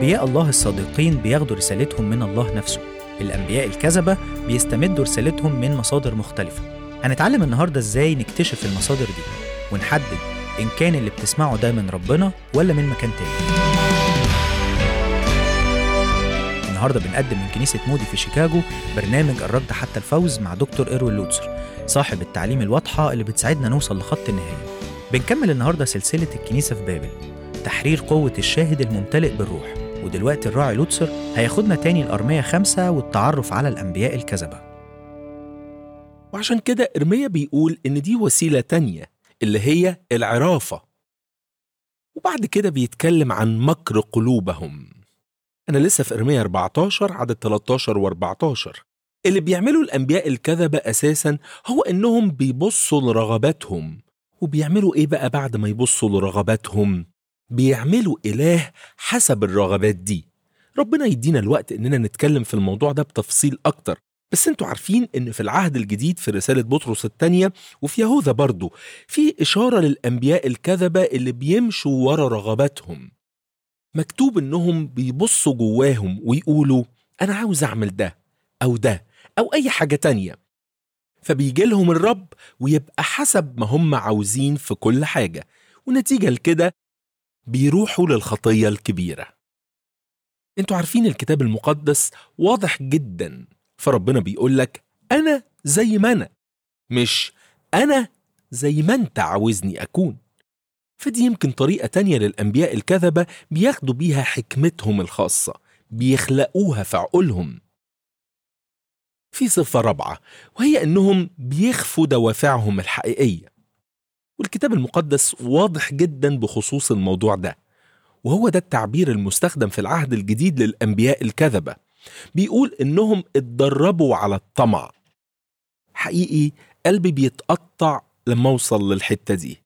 أنبياء الله الصادقين بياخدوا رسالتهم من الله نفسه الأنبياء الكذبة بيستمدوا رسالتهم من مصادر مختلفة هنتعلم النهاردة إزاي نكتشف المصادر دي ونحدد إن كان اللي بتسمعه ده من ربنا ولا من مكان تاني النهارده بنقدم من كنيسة مودي في شيكاغو برنامج الرد حتى الفوز مع دكتور إيروين لوتسر صاحب التعليم الواضحة اللي بتساعدنا نوصل لخط النهاية بنكمل النهارده سلسلة الكنيسة في بابل تحرير قوة الشاهد الممتلئ بالروح ودلوقتي الراعي لوتسر هياخدنا تاني الأرمية خمسة والتعرف على الأنبياء الكذبة وعشان كده إرميا بيقول إن دي وسيلة تانية اللي هي العرافة وبعد كده بيتكلم عن مكر قلوبهم أنا لسه في إرميا 14 عدد 13 و14 اللي بيعملوا الأنبياء الكذبة أساسا هو إنهم بيبصوا لرغباتهم وبيعملوا إيه بقى بعد ما يبصوا لرغباتهم؟ بيعملوا إله حسب الرغبات دي ربنا يدينا الوقت إننا نتكلم في الموضوع ده بتفصيل أكتر بس انتوا عارفين ان في العهد الجديد في رسالة بطرس الثانية وفي يهوذا برضو في إشارة للأنبياء الكذبة اللي بيمشوا ورا رغباتهم مكتوب انهم بيبصوا جواهم ويقولوا انا عاوز اعمل ده او ده او اي حاجة تانية فبيجي لهم الرب ويبقى حسب ما هم عاوزين في كل حاجة ونتيجة لكده بيروحوا للخطية الكبيرة انتوا عارفين الكتاب المقدس واضح جدا فربنا بيقول لك انا زي ما انا مش انا زي ما انت عاوزني اكون فدي يمكن طريقة تانية للأنبياء الكذبة بياخدوا بيها حكمتهم الخاصة بيخلقوها في عقولهم في صفة رابعة وهي أنهم بيخفوا دوافعهم الحقيقية والكتاب المقدس واضح جدا بخصوص الموضوع ده وهو ده التعبير المستخدم في العهد الجديد للأنبياء الكذبة بيقول إنهم اتدربوا على الطمع حقيقي قلبي بيتقطع لما أوصل للحتة دي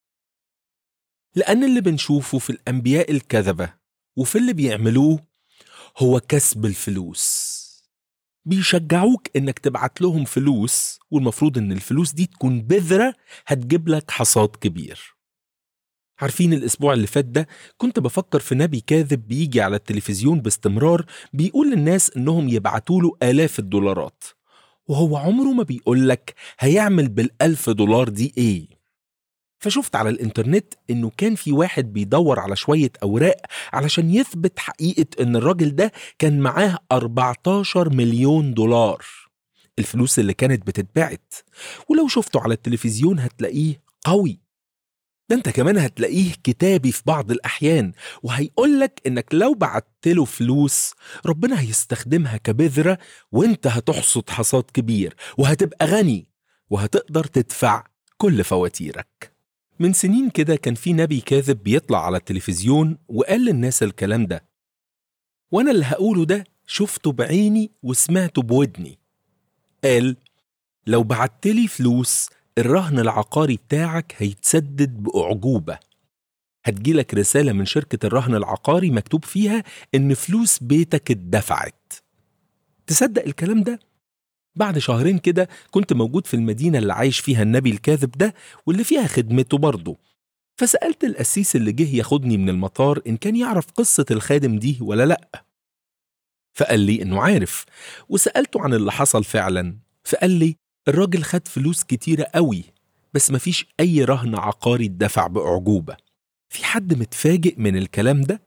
لأن اللي بنشوفه في الأنبياء الكذبة وفي اللي بيعملوه هو كسب الفلوس بيشجعوك إنك تبعت لهم فلوس والمفروض إن الفلوس دي تكون بذرة هتجيب لك حصاد كبير عارفين الأسبوع اللي فات ده كنت بفكر في نبي كاذب بيجي على التلفزيون باستمرار بيقول للناس إنهم يبعتوا له آلاف الدولارات وهو عمره ما بيقول لك هيعمل بالألف دولار دي إيه فشفت على الانترنت انه كان في واحد بيدور على شوية اوراق علشان يثبت حقيقة ان الراجل ده كان معاه 14 مليون دولار الفلوس اللي كانت بتتبعت ولو شفته على التلفزيون هتلاقيه قوي ده انت كمان هتلاقيه كتابي في بعض الاحيان وهيقولك انك لو بعت له فلوس ربنا هيستخدمها كبذرة وانت هتحصد حصاد كبير وهتبقى غني وهتقدر تدفع كل فواتيرك من سنين كده كان في نبي كاذب بيطلع على التلفزيون وقال للناس الكلام ده وانا اللي هقوله ده شفته بعيني وسمعته بودني قال لو بعتلي فلوس الرهن العقاري بتاعك هيتسدد بأعجوبة هتجيلك رسالة من شركة الرهن العقاري مكتوب فيها إن فلوس بيتك اتدفعت تصدق الكلام ده؟ بعد شهرين كده كنت موجود في المدينة اللي عايش فيها النبي الكاذب ده واللي فيها خدمته برضه فسألت القسيس اللي جه ياخدني من المطار إن كان يعرف قصة الخادم دي ولا لأ فقال لي إنه عارف وسألته عن اللي حصل فعلا فقال لي الراجل خد فلوس كتيرة قوي بس مفيش أي رهن عقاري اتدفع بأعجوبة في حد متفاجئ من الكلام ده؟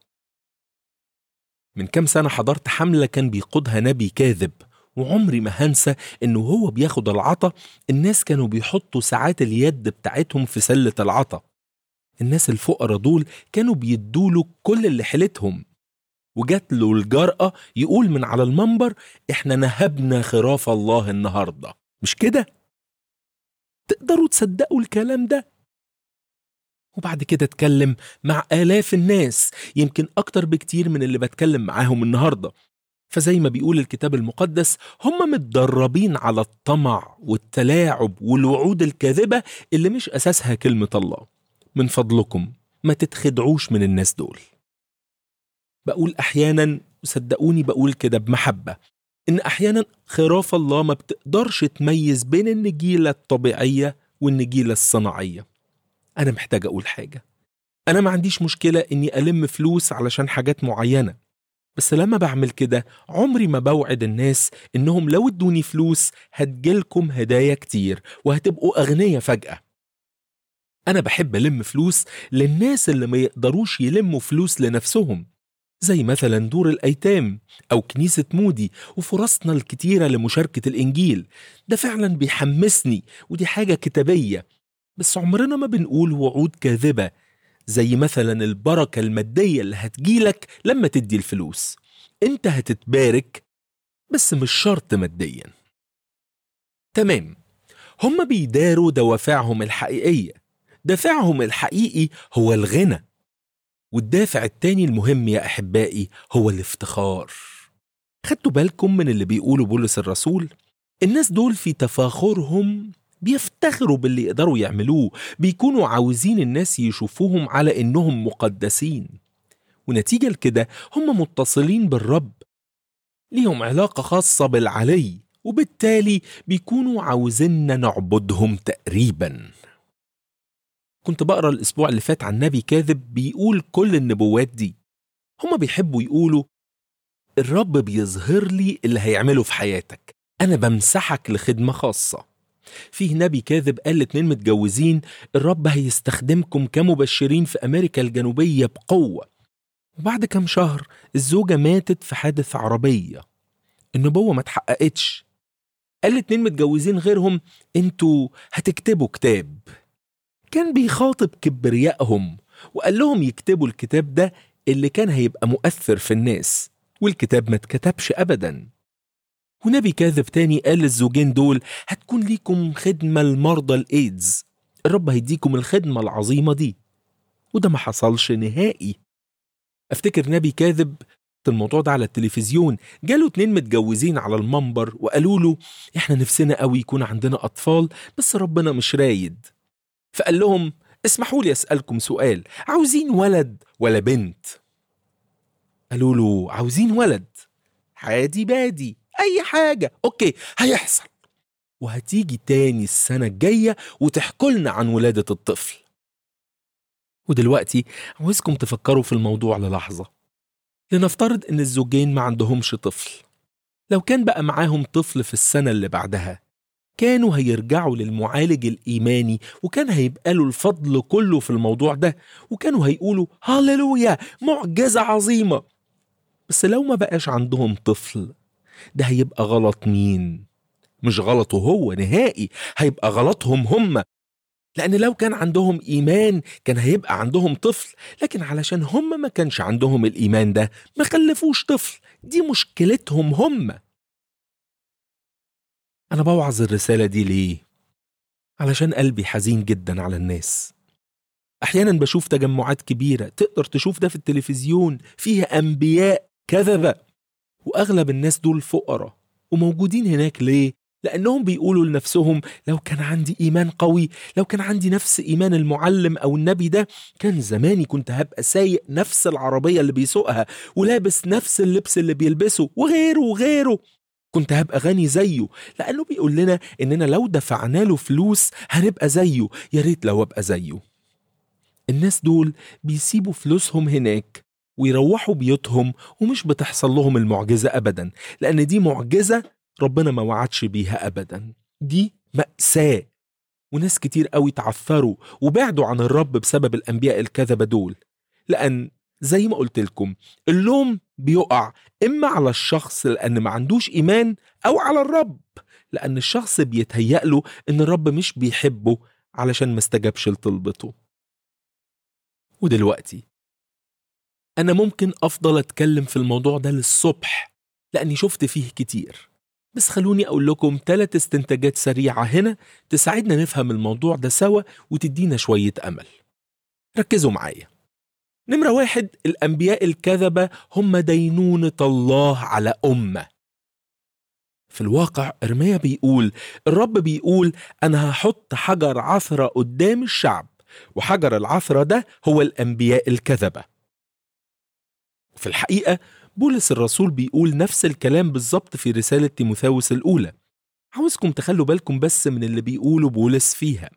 من كام سنة حضرت حملة كان بيقودها نبي كاذب وعمري ما هنسى انه هو بياخد العطا الناس كانوا بيحطوا ساعات اليد بتاعتهم في سلة العطا الناس الفقراء دول كانوا بيدوله كل اللي حيلتهم وجات له الجرأة يقول من على المنبر احنا نهبنا خراف الله النهاردة مش كده؟ تقدروا تصدقوا الكلام ده؟ وبعد كده اتكلم مع آلاف الناس يمكن أكتر بكتير من اللي بتكلم معاهم النهاردة فزي ما بيقول الكتاب المقدس هم متدربين على الطمع والتلاعب والوعود الكاذبة اللي مش أساسها كلمة الله من فضلكم ما تتخدعوش من الناس دول بقول أحيانا صدقوني بقول كده بمحبة إن أحيانا خراف الله ما بتقدرش تميز بين النجيلة الطبيعية والنجيلة الصناعية أنا محتاج أقول حاجة أنا ما عنديش مشكلة إني ألم فلوس علشان حاجات معينة بس لما بعمل كده عمري ما بوعد الناس إنهم لو ادوني فلوس هتجيلكم هدايا كتير وهتبقوا أغنياء فجأة أنا بحب ألم فلوس للناس اللي ما يقدروش يلموا فلوس لنفسهم زي مثلا دور الأيتام أو كنيسة مودي وفرصنا الكتيرة لمشاركة الإنجيل ده فعلا بيحمسني ودي حاجة كتابية بس عمرنا ما بنقول وعود كاذبة زي مثلا البركة المادية اللي هتجيلك لما تدي الفلوس انت هتتبارك بس مش شرط ماديا تمام هم بيداروا دوافعهم الحقيقية دافعهم الحقيقي هو الغنى والدافع التاني المهم يا أحبائي هو الافتخار خدتوا بالكم من اللي بيقوله بولس الرسول الناس دول في تفاخرهم بيفتخروا باللي يقدروا يعملوه بيكونوا عاوزين الناس يشوفوهم على إنهم مقدسين ونتيجة لكده هم متصلين بالرب ليهم علاقة خاصة بالعلي وبالتالي بيكونوا عاوزيننا نعبدهم تقريبا كنت بقرا الأسبوع اللي فات عن نبي كاذب بيقول كل النبوات دي هما بيحبوا يقولوا الرب بيظهر لي اللي هيعمله في حياتك أنا بمسحك لخدمة خاصة فيه نبي كاذب قال لاتنين متجوزين الرب هيستخدمكم كمبشرين في أمريكا الجنوبية بقوة وبعد كام شهر الزوجة ماتت في حادث عربية النبوة ما اتحققتش قال لاتنين متجوزين غيرهم انتوا هتكتبوا كتاب كان بيخاطب كبريائهم وقال لهم يكتبوا الكتاب ده اللي كان هيبقى مؤثر في الناس والكتاب ما اتكتبش أبدا ونبي كاذب تاني قال للزوجين دول هتكون ليكم خدمة لمرضى الإيدز الرب هيديكم الخدمة العظيمة دي وده ما حصلش نهائي افتكر نبي كاذب في الموضوع ده على التلفزيون جاله اتنين متجوزين على المنبر وقالوا له احنا نفسنا قوي يكون عندنا اطفال بس ربنا مش رايد فقال لهم اسمحوا لي اسالكم سؤال عاوزين ولد ولا بنت قالوا له عاوزين ولد عادي بادي اي حاجه اوكي هيحصل وهتيجي تاني السنه الجايه وتحكوا لنا عن ولاده الطفل ودلوقتي عاوزكم تفكروا في الموضوع للحظه لنفترض ان الزوجين ما عندهمش طفل لو كان بقى معاهم طفل في السنه اللي بعدها كانوا هيرجعوا للمعالج الإيماني وكان هيبقى له الفضل كله في الموضوع ده وكانوا هيقولوا هاللويا معجزة عظيمة بس لو ما بقاش عندهم طفل ده هيبقى غلط مين؟ مش غلطه هو نهائي هيبقى غلطهم هم لأن لو كان عندهم إيمان كان هيبقى عندهم طفل لكن علشان هم ما كانش عندهم الإيمان ده ما خلفوش طفل دي مشكلتهم هم أنا بوعظ الرسالة دي ليه؟ علشان قلبي حزين جدا على الناس أحيانا بشوف تجمعات كبيرة تقدر تشوف ده في التلفزيون فيها أنبياء كذبة وأغلب الناس دول فقراء وموجودين هناك ليه؟ لأنهم بيقولوا لنفسهم لو كان عندي إيمان قوي لو كان عندي نفس إيمان المعلم أو النبي ده كان زماني كنت هبقى سايق نفس العربية اللي بيسوقها ولابس نفس اللبس اللي بيلبسه وغيره وغيره كنت هبقى غني زيه لأنه بيقول لنا إننا لو دفعنا له فلوس هنبقى زيه يا ريت لو أبقى زيه الناس دول بيسيبوا فلوسهم هناك ويروحوا بيوتهم ومش بتحصل لهم المعجزة أبدا لأن دي معجزة ربنا ما وعدش بيها أبدا دي مأساة وناس كتير قوي تعثروا وبعدوا عن الرب بسبب الأنبياء الكذبة دول لأن زي ما قلت لكم اللوم بيقع إما على الشخص لأن ما عندوش إيمان أو على الرب لأن الشخص بيتهيأ له إن الرب مش بيحبه علشان ما استجابش لطلبته ودلوقتي أنا ممكن أفضل أتكلم في الموضوع ده للصبح لأني شفت فيه كتير بس خلوني أقول لكم ثلاث استنتاجات سريعة هنا تساعدنا نفهم الموضوع ده سوا وتدينا شوية أمل ركزوا معايا نمرة واحد الأنبياء الكذبة هم دينونة الله على أمة في الواقع إرميا بيقول الرب بيقول أنا هحط حجر عثرة قدام الشعب وحجر العثرة ده هو الأنبياء الكذبة في الحقيقة بولس الرسول بيقول نفس الكلام بالظبط في رسالة تيموثاوس الأولى عاوزكم تخلوا بالكم بس من اللي بيقوله بولس فيها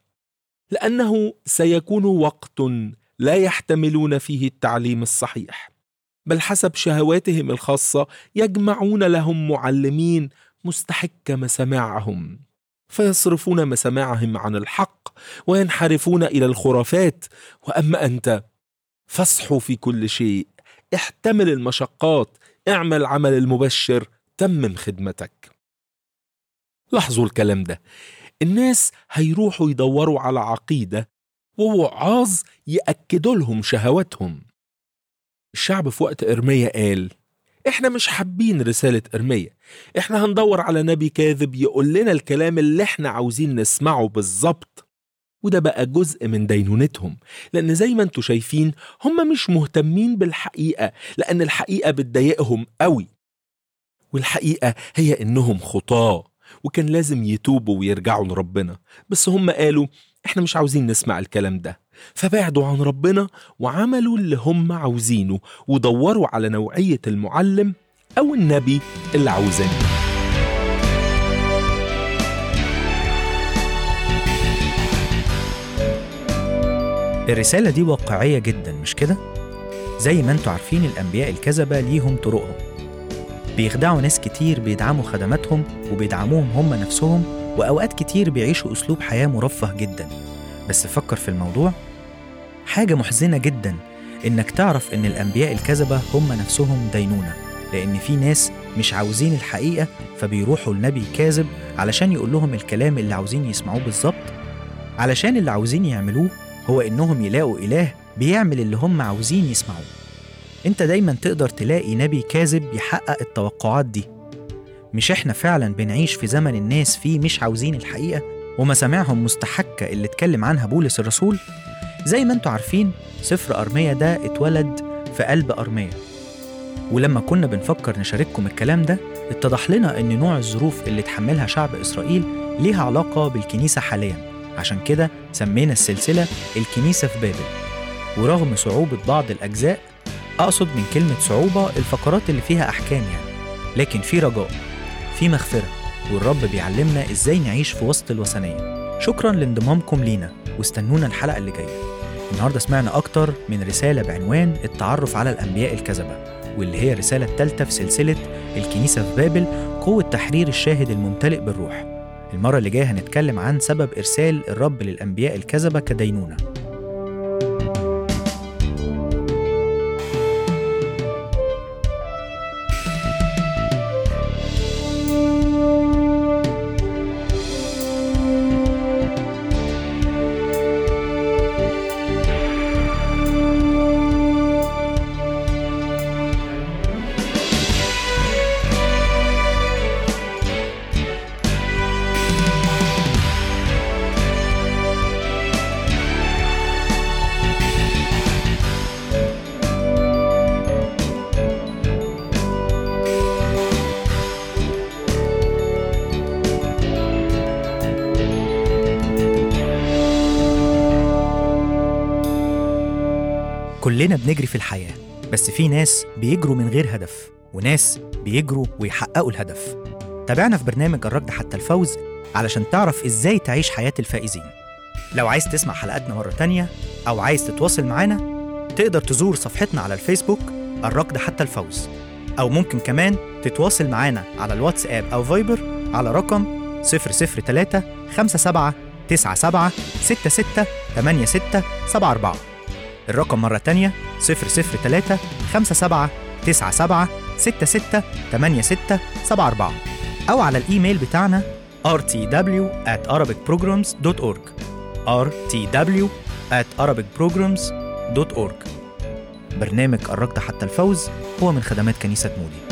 لأنه سيكون وقت لا يحتملون فيه التعليم الصحيح بل حسب شهواتهم الخاصة يجمعون لهم معلمين مستحك مسامعهم فيصرفون مسامعهم عن الحق وينحرفون إلى الخرافات وأما أنت فاصحوا في كل شيء احتمل المشقات اعمل عمل المبشر تمم خدمتك لاحظوا الكلام ده الناس هيروحوا يدوروا على عقيدة ووعاظ يأكدوا لهم شهواتهم الشعب في وقت إرميا قال احنا مش حابين رسالة إرميا احنا هندور على نبي كاذب يقول لنا الكلام اللي احنا عاوزين نسمعه بالظبط وده بقى جزء من دينونتهم لأن زي ما انتوا شايفين هم مش مهتمين بالحقيقة لأن الحقيقة بتضايقهم قوي والحقيقة هي إنهم خطاة وكان لازم يتوبوا ويرجعوا لربنا بس هم قالوا احنا مش عاوزين نسمع الكلام ده فبعدوا عن ربنا وعملوا اللي هم عاوزينه ودوروا على نوعية المعلم أو النبي اللي عاوزينه الرسالة دي واقعية جدا مش كده؟ زي ما انتوا عارفين الأنبياء الكذبة ليهم طرقهم بيخدعوا ناس كتير بيدعموا خدماتهم وبيدعموهم هم نفسهم وأوقات كتير بيعيشوا أسلوب حياة مرفه جدا بس فكر في الموضوع حاجة محزنة جدا إنك تعرف إن الأنبياء الكذبة هم نفسهم دينونة لأن في ناس مش عاوزين الحقيقة فبيروحوا لنبي كاذب علشان يقول لهم الكلام اللي عاوزين يسمعوه بالظبط علشان اللي عاوزين يعملوه هو إنهم يلاقوا إله بيعمل اللي هم عاوزين يسمعوه انت دايما تقدر تلاقي نبي كاذب يحقق التوقعات دي مش احنا فعلا بنعيش في زمن الناس فيه مش عاوزين الحقيقة ومسامعهم مستحكة اللي اتكلم عنها بولس الرسول زي ما انتوا عارفين سفر أرمية ده اتولد في قلب أرمية ولما كنا بنفكر نشارككم الكلام ده اتضح لنا ان نوع الظروف اللي اتحملها شعب إسرائيل ليها علاقة بالكنيسة حاليا عشان كده سمينا السلسلة الكنيسة في بابل ورغم صعوبة بعض الأجزاء أقصد من كلمة صعوبة الفقرات اللي فيها أحكام يعني لكن في رجاء في مغفرة والرب بيعلمنا إزاي نعيش في وسط الوثنية شكرا لانضمامكم لينا واستنونا الحلقة اللي جاية النهاردة سمعنا أكتر من رسالة بعنوان التعرف على الأنبياء الكذبة واللي هي الرسالة الثالثة في سلسلة الكنيسة في بابل قوة تحرير الشاهد الممتلئ بالروح المرة اللي جاية هنتكلم عن سبب إرسال الرب للأنبياء الكذبة كدينونة كلنا بنجري في الحياة بس في ناس بيجروا من غير هدف وناس بيجروا ويحققوا الهدف تابعنا في برنامج الركض حتى الفوز علشان تعرف ازاي تعيش حياة الفائزين لو عايز تسمع حلقاتنا مرة تانية أو عايز تتواصل معانا تقدر تزور صفحتنا على الفيسبوك الركض حتى الفوز أو ممكن كمان تتواصل معانا على الواتساب أو فايبر على رقم 003 57 97 66 86 74 الرقم مرة تانية 003 57 97 66 86 74 أو على الإيميل بتاعنا rtw at arabicprograms.org rtw at arabicprograms.org برنامج الركض حتى الفوز هو من خدمات كنيسة مودي